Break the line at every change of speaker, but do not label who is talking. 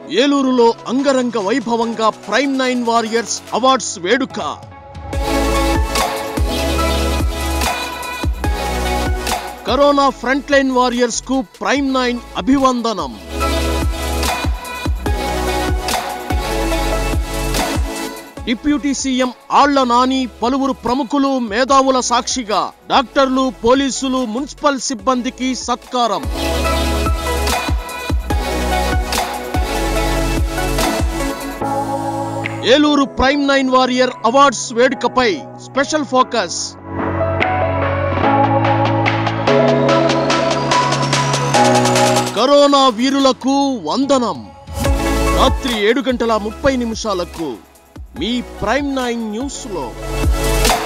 ఏలూరులో అంగరంగ వైభవంగా ప్రైమ్ నైన్ వారియర్స్ అవార్డ్స్ వేడుక కరోనా ఫ్రంట్ లైన్ వారియర్స్ కు ప్రైమ్ నైన్ అభివందనం డిప్యూటీ సీఎం ఆళ్ల నాని పలువురు ప్రముఖులు మేధావుల సాక్షిగా డాక్టర్లు పోలీసులు మున్సిపల్ సిబ్బందికి సత్కారం Eluru prime nine warrior awards వేడుకపై స్పెషల్ ఫోకస్ కరోనా వీరులకు వందనం రాత్రి ఏడు గంటల ముప్పై నిమిషాలకు మీ ప్రైమ్ నైన్ న్యూస్ లో